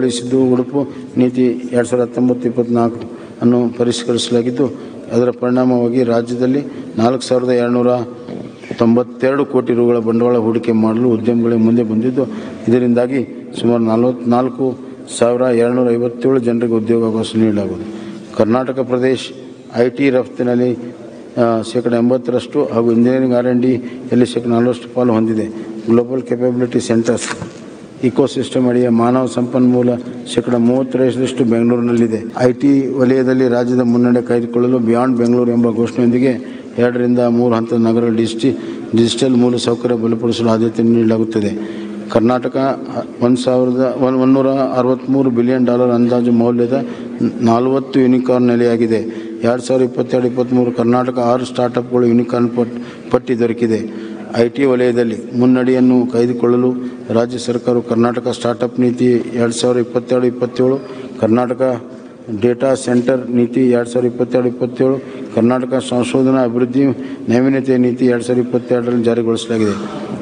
ತಿಳಿಸಿದ್ದು ಉಡುಪು ನೀತಿ ಎರಡು ಸಾವಿರದ ಹತ್ತೊಂಬತ್ತು ಇಪ್ಪತ್ನಾಲ್ಕು ಅನ್ನು ಪರಿಷ್ಕರಿಸಲಾಗಿದ್ದು ಅದರ ಪರಿಣಾಮವಾಗಿ ರಾಜ್ಯದಲ್ಲಿ ನಾಲ್ಕು ಸಾವಿರದ ಎರಡುನೂರ ತೊಂಬತ್ತೆರಡು ಕೋಟಿ ರುಗಳ ಬಂಡವಾಳ ಹೂಡಿಕೆ ಮಾಡಲು ಉದ್ಯಮಗಳಿಗೆ ಮುಂದೆ ಬಂದಿದ್ದು ಇದರಿಂದಾಗಿ ಸುಮಾರು ನಲವತ್ನಾಲ್ಕು ಸಾವಿರ ಎರಡುನೂರ ಐವತ್ತೇಳು ಜನರಿಗೆ ಉದ್ಯೋಗಾವಕಾಶ ನೀಡಲಾಗುವುದು ಕರ್ನಾಟಕ ಪ್ರದೇಶ ಐ ಟಿ ರಫ್ತಿನಲ್ಲಿ ಆ, ಶೇಕಡ ಎಂಬತ್ತರಷ್ಟು ಹಾಗೂ ಇಂಜಿನಿಯರಿಂಗ್ ಆರ್ ಎನ್ ಡಿಯಲ್ಲಿ ಶೇಕಡ ನಲವತ್ತು ಪಾಲು ಹೊಂದಿದೆ ಗ್ಲೋಬಲ್ ಕೆಪಬಿಲಿಟಿ ಸೆಂಟರ್ಸ್ ಇಕೋಸಿಸ್ಟಮ್ ಅಡಿಯ ಮಾನವ ಸಂಪನ್ಮೂಲ ಶೇಕಡ ಮೂವತ್ತರಷ್ಟು ಬೆಂಗಳೂರಿನಲ್ಲಿದೆ ಐ ಟಿ ವಲಯದಲ್ಲಿ ರಾಜ್ಯದ ಮುನ್ನಡೆ ಕಾಯ್ದುಕೊಳ್ಳಲು ಬಿಯಾಂಡ್ ಬೆಂಗಳೂರು ಎಂಬ ಘೋಷಣೆಯೊಂದಿಗೆ ಎರಡರಿಂದ ಮೂರು ಹಂತದ ನಗರ ಡಿಜಿಟಿ ಡಿಜಿಟಲ್ ಮೂಲಸೌಕರ್ಯ ಬಲಪಡಿಸಲು ಆದ್ಯತೆ ನೀಡಲಾಗುತ್ತದೆ ಕರ್ನಾಟಕ ಒಂದು ಸಾವಿರದ ಒನ್ ಒನ್ನೂರ ಅರವತ್ತ್ಮೂರು ಬಿಲಿಯನ್ ಡಾಲರ್ ಅಂದಾಜು ಮೌಲ್ಯದ ನಲವತ್ತು ಯೂನಿಕಾರ್ನ್ ನೆಲೆಯಾಗಿದೆ ಎರಡು ಸಾವಿರದ ಇಪ್ಪತ್ತೆರಡು ಇಪ್ಪತ್ತ್ಮೂರು ಕರ್ನಾಟಕ ಆರು ಸ್ಟಾರ್ಟಪ್ಗಳು ಯೂನಿಕಾರ್ನ್ ಪಟ್ ಪಟ್ಟಿ ದೊರಕಿದೆ ಐ ಟಿ ವಲಯದಲ್ಲಿ ಮುನ್ನಡೆಯನ್ನು ಕಾಯ್ದುಕೊಳ್ಳಲು ರಾಜ್ಯ ಸರ್ಕಾರವು ಕರ್ನಾಟಕ ಸ್ಟಾರ್ಟಪ್ ನೀತಿ ಎರಡು ಸಾವಿರದ ಇಪ್ಪತ್ತೆರಡು ಇಪ್ಪತ್ತೇಳು ಕರ್ನಾಟಕ ಡೇಟಾ ಸೆಂಟರ್ ನೀತಿ ಎರಡು ಸಾವಿರದ ಇಪ್ಪತ್ತೆರಡು ಇಪ್ಪತ್ತೇಳು ಕರ್ನಾಟಕ ಸಂಶೋಧನಾ ಅಭಿವೃದ್ಧಿ ನಾವೀನ್ಯತೆ ನೀತಿ ಎರಡು ಸಾವಿರದ ಇಪ್ಪತ್ತೆರಡರಲ್ಲಿ ಜಾರಿಗೊಳಿಸಲಾಗಿದೆ